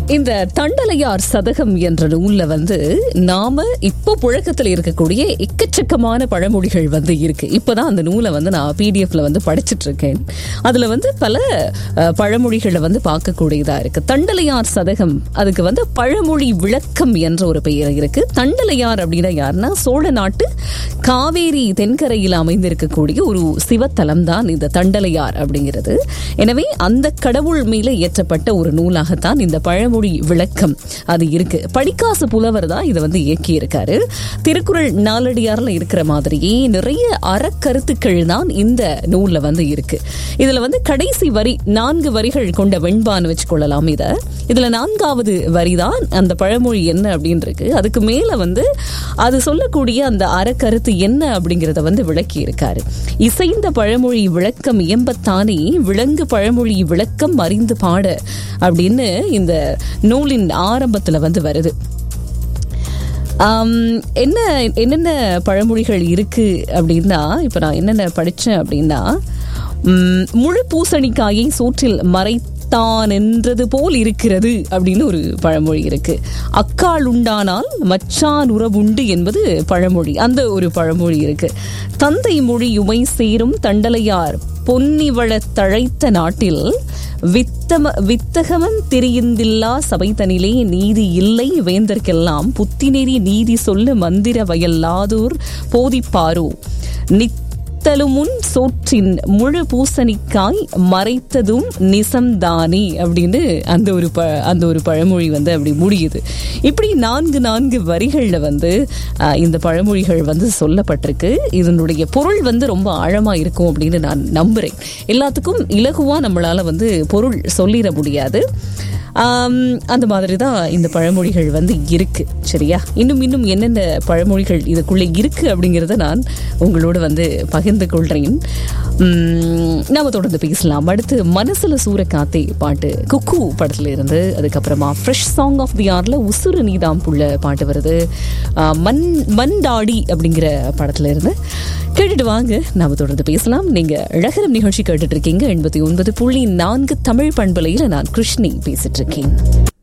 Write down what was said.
இந்த தண்டலையார் சதகம் என்ற நூல்ல வந்து நாம இப்போ புழக்கத்தில் இருக்கக்கூடிய எக்கச்சக்கமான பழமொழிகள் வந்து இருக்கு இப்பதான் அந்த நூலை வந்து நான் பிடிஎஃப்ல வந்து படிச்சிட்டு இருக்கேன் அதுல வந்து பல அஹ், பழமொழிகளை வந்து பார்க்கக்கூடியதா இருக்கு தண்டலையார் சதகம் அதுக்கு வந்து பழமொழி விளக்கம் என்ற ஒரு பெயர் இருக்கு தண்டலையார் அப்படின்னா யாருன்னா சோழ நாட்டு காவேரி தென்கரையில் அமைந்திருக்கக்கூடிய ஒரு சிவத்தலம் தான் இந்த தண்டலையார் அப்படிங்கிறது எனவே அந்த கடவுள் மேல இயற்றப்பட்ட ஒரு நூலாகத்தான் இந்த பழமொழி விளக்கம் அது இருக்கு படிக்காசு புலவர் தான் இதை வந்து இயக்கி இருக்காரு திருக்குறள் நாலடியார்ல இருக்கிற மாதிரியே நிறைய அறக்கருத்துக்கள் தான் இந்த நூல்ல வந்து இருக்கு இதுல வந்து கடைசி வரி நான்கு வரிகள் கொண்ட வெண்பான்னு வச்சுக்கொள்ளலாம் இத இதுல நான்காவது வரிதான் அந்த பழமொழி என்ன அப்படின்னு இருக்கு அதுக்கு மேல வந்து அது சொல்லக்கூடிய அந்த அறக்கருத்து என்ன அப்படிங்கறத வந்து விளக்கி இருக்காரு இசைந்த பழமொழி விளக்கம் இயம்பத்தானே விலங்கு பழமொழி விளக்கம் அறிந்து பாட அப்படின்னு இந்த நூலின் ஆரம்பத்துல வந்து வருது ஆம், என்ன என்னென்ன பழமொழிகள் இருக்கு அப்படின்னா இப்ப நான் என்னென்ன படிச்சேன் அப்படின்னா ம், முழு பூசணிக்காயை சோற்றில் மறைத்தான் என்றது போல் இருக்கிறது அப்படின்னு ஒரு பழமொழி இருக்கு அக்கால் உண்டானால் மச்சான் உறவுண்டு என்பது பழமொழி அந்த ஒரு பழமொழி இருக்கு தந்தை மொழி உமை சேரும் தண்டலையார் பொன்னிவள தழைத்த நாட்டில் வித்தம வித்தகமன் திரியுந்தில்லா சபைதனிலே நீதி இல்லை வேந்தர்க்கெல்லாம் புத்திநெறி நீதி சொல்ல மந்திர வயல்லாதோர் போதிப்பாரோ நித்தலுமுன் சோற்றின் முழு பூசணிக்காய் மறைத்ததும் நிசம்தானே அப்படின்னு அந்த ஒரு ப அந்த ஒரு பழமொழி வந்து அப்படி முடியுது இப்படி நான்கு நான்கு வரிகள்ல வந்து அஹ், இந்த பழமொழிகள் வந்து சொல்லப்பட்டிருக்கு இதனுடைய பொருள் வந்து ரொம்ப ஆழமா இருக்கும் அப்படின்னு நான் நம்புறேன் எல்லாத்துக்கும் இலகுவா நம்மளால வந்து பொருள் சொல்லிட முடியாது ஆம், அந்த மாதிரி தான் இந்த பழமொழிகள் வந்து இருக்கு சரியா இன்னும் இன்னும் என்னென்ன பழமொழிகள் இதுக்குள்ளே இருக்கு அப்படிங்கிறத நான் உங்களோட வந்து பகிர்ந்து கொள்றேன் உம், நாம தொடர்ந்து பேசலாம் அடுத்து மனசுல சூறக்காத்தே பாட்டு குக்கு படத்துல இருந்து அதுக்கப்புறமா ஃப்ரெஷ் சாங் ஆஃப் தி ஆர்ல உசுறு நீதாம் புள்ள பாட்டு வருது ஆ, மண் மண்டாடி அப்படிங்கிற படத்துல இருந்து கேட்டுட்டு வாங்க நாம தொடர்ந்து பேசலாம் நீங்க அழகரம் நிகழ்ச்சி கேட்டுட்டு இருக்கீங்க எண்பத்தி ஒன்பது புள்ளி நான்கு தமிழ் பண்பலையில நான் கிருஷ்ணி பேசிட்டு இருக்கேன்